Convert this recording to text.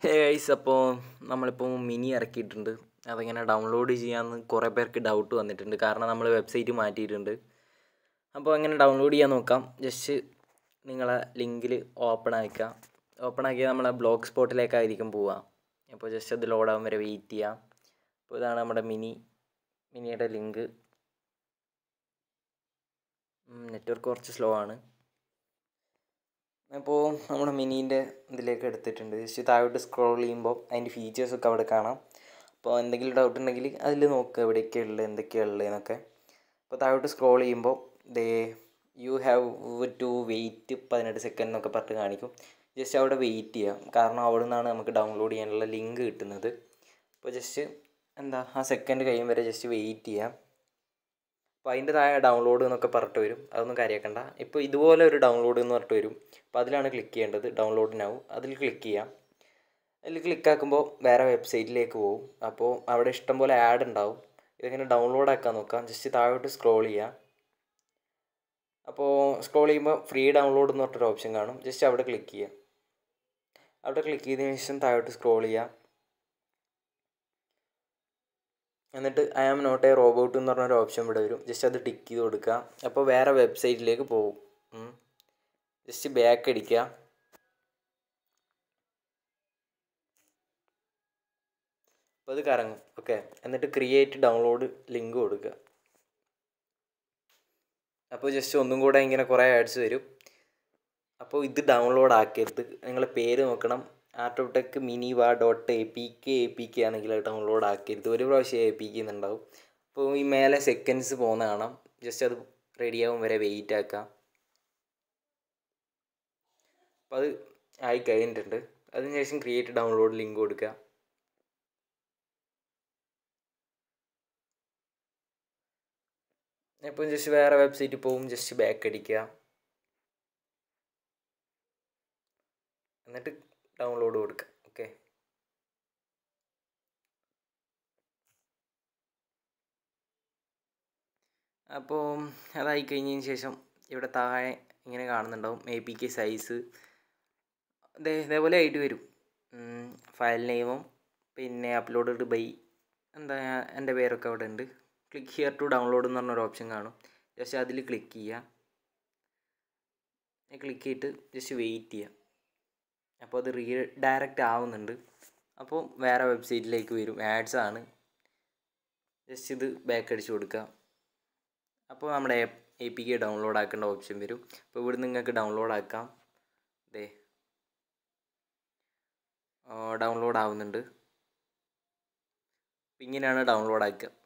hey guys അപ്പോൾ നമ്മളിപ്പോൾ mini ഇറക്കിയിട്ടുണ്ട് അതെങ്ങനെ ഡൗൺലോഡ് ചെയ്യാമെന്ന് കുറേ പേർക്ക് ഡൗട്ട് വന്നിട്ടുണ്ട് കാരണം നമ്മൾ വെബ്സൈറ്റ് മാറ്റിയിട്ടുണ്ട് അപ്പോൾ എങ്ങനെ ഡൗൺലോഡ് ചെയ്യാൻ നോക്കാം ജസ്റ്റ് നിങ്ങളെ ലിങ്കിൽ ഓപ്പൺ ആക്കുക ഓപ്പൺ ആക്കിയാൽ നമ്മളെ ബ്ലോഗ് സ്പോട്ടിലേക്കായിരിക്കും പോവുക അപ്പോൾ ജസ്റ്റ് അത് ലോഡാകും വരെ വെയിറ്റ് ചെയ്യാം അപ്പോൾ ഇതാണ് നമ്മുടെ മിനി മിനിയുടെ ലിങ്ക് നെറ്റ്വർക്ക് കുറച്ച് സ്ലോ ആണ് അപ്പോൾ നമ്മുടെ മിനീൻ്റെ ഇതിലേക്ക് എടുത്തിട്ടുണ്ട് ജസ്റ്റ് താഴോട്ട് സ്ക്രോൾ ചെയ്യുമ്പോൾ അതിൻ്റെ ഫീച്ചേഴ്സൊക്കെ അവിടെ കാണാം അപ്പോൾ എന്തെങ്കിലും ഡൗട്ട് ഉണ്ടെങ്കിൽ അതിൽ നോക്കുക എവിടെയൊക്കെയാണ് ഉള്ളത് എന്തൊക്കെയാണ് ഉള്ളത് എന്നൊക്കെ അപ്പോൾ താഴോട്ട് സ്ക്രോൾ ചെയ്യുമ്പോൾ ദേ യു ഹാവ് ടു വെയിറ്റ് പതിനെട്ട് സെക്കൻഡ് എന്നൊക്കെ പറഞ്ഞിട്ട് കാണിക്കും ജസ്റ്റ് അവിടെ വെയിറ്റ് ചെയ്യാം കാരണം അവിടെ നിന്നാണ് നമുക്ക് ഡൗൺലോഡ് ചെയ്യാനുള്ള ലിങ്ക് കിട്ടുന്നത് അപ്പോൾ ജസ്റ്റ് എന്താ ആ സെക്കൻഡ് കഴിയും വരെ ജസ്റ്റ് വെയിറ്റ് ചെയ്യാം അപ്പോൾ അതിൻ്റെ താഴെ ഡൗൺലോഡ് എന്നൊക്കെ പറഞ്ഞിട്ട് വരും അതൊന്നും കാര്യമാക്കണ്ട ഇപ്പോൾ ഇതുപോലെ ഒരു ഡൗൺലോഡ് എന്ന് പറഞ്ഞിട്ട് വരും അപ്പോൾ അതിലാണ് ക്ലിക്ക് ചെയ്യേണ്ടത് ഡൗൺലോഡിനാവും അതിൽ ക്ലിക്ക് ചെയ്യാം അതിൽ ക്ലിക്ക് ആക്കുമ്പോൾ വേറെ വെബ്സൈറ്റിലേക്ക് പോകും അപ്പോൾ അവിടെ ഇഷ്ടംപോലെ ആഡ് ഉണ്ടാവും ഇതെങ്ങനെ ഡൗൺലോഡ് ആക്കാൻ നോക്കാം ജസ്റ്റ് താഴോട്ട് സ്ക്രോൾ ചെയ്യാം അപ്പോൾ സ്ക്രോൾ ചെയ്യുമ്പോൾ ഫ്രീ ഡൗൺലോഡ് എന്ന് പറഞ്ഞിട്ടൊരു ഓപ്ഷൻ കാണും ജസ്റ്റ് അവിടെ ക്ലിക്ക് ചെയ്യാം അവിടെ ക്ലിക്ക് ചെയ്തതിന് ശേഷം താഴോട്ട് സ്ക്രോൾ ചെയ്യാം എന്നിട്ട് I am not a robot എന്ന് പറഞ്ഞൊരു ഓപ്ഷൻ ഇവിടെ വരും ജസ്റ്റ് അത് ടിക്ക് ചെയ്ത് കൊടുക്കുക അപ്പോൾ വേറെ വെബ്സൈറ്റിലേക്ക് പോകും ജസ്റ്റ് ബാക്ക് അടിക്കുക അപ്പോൾ അത് കറങ്ങും ഓക്കെ എന്നിട്ട് ക്രിയേറ്റ് ഡൗൺലോഡ് ലിങ്ക് കൊടുക്കുക അപ്പോൾ ജസ്റ്റ് ഒന്നും കൂടെ ഇങ്ങനെ കുറേ ആഡ്സ് വരും അപ്പോൾ ഇത് ഡൗൺലോഡ് ആക്കരുത് നിങ്ങൾ പേര് നോക്കണം ആർട്ടോടെക് മിനി വാ dot A P K A P K ആണെങ്കിൽ ഡൗൺലോഡ് ആക്കരുത് ഒരു പ്രാവശ്യം എ പി കെ എന്നുണ്ടാവും അപ്പോൾ ഈ മേലെ സെക്കൻഡ്സ് പോകുന്ന കാണാം ജസ്റ്റ് അത് റെഡിയാവും വരെ വെയിറ്റ് ആക്കാം അപ്പോൾ അത് ആയി കഴിഞ്ഞിട്ടുണ്ട് അതിനുശേഷം ക്രിയേറ്റ് ഡൗൺലോഡ് ലിങ്ക് കൊടുക്കുക ഇപ്പോൾ ജസ്റ്റ് വേറെ വെബ്സൈറ്റിൽ പോകും ജസ്റ്റ് ബാക്ക് അടിക്കുക എന്നിട്ട് ഡൗൺലോഡ് കൊടുക്കുക ഓക്കെ അപ്പോൾ അതായി കഴിഞ്ഞതിന് ശേഷം ഇവിടെ താഴെ ഇങ്ങനെ കാണുന്നുണ്ടാവും എ പി കെ സൈസ് ഇതേ ഇതേപോലെ ആയിട്ട് വരും ഫയൽ നെയിമും പിന്നെ അപ്ലോഡ് ബൈ എന്താ എൻ്റെ പേരൊക്കെ അവിടെ ഉണ്ട് ക്ലിക്ക് ഹിയർ ടു ഡൗൺലോഡ് എന്ന് പറഞ്ഞൊരു ഓപ്ഷൻ കാണും ജസ്റ്റ് അതിൽ ക്ലിക്ക് ചെയ്യുക ക്ലിക്ക് ചെയ്തിട്ട് ജസ്റ്റ് വെയിറ്റ് ചെയ്യുക അപ്പോൾ അത് റീ ഡയറക്റ്റ് ആവുന്നുണ്ട് അപ്പോൾ വേറെ വെബ്സൈറ്റിലേക്ക് വരും ആഡ്സ് ആണ് ജസ്റ്റ് ഇത് ബാക്ക് അടിച്ച് കൊടുക്കുക അപ്പോൾ നമ്മുടെ എ പി കെ ഡൗൺലോഡ് ആക്കേണ്ട ഓപ്ഷൻ വരും അപ്പോൾ ഇവിടെ നിങ്ങൾക്ക് ഡൗൺലോഡ് ആക്കാം ദേ ഡൗൺലോഡ് ആവുന്നുണ്ട് ഇങ്ങനെയാണ് ഡൗൺലോഡ് ആക്കുക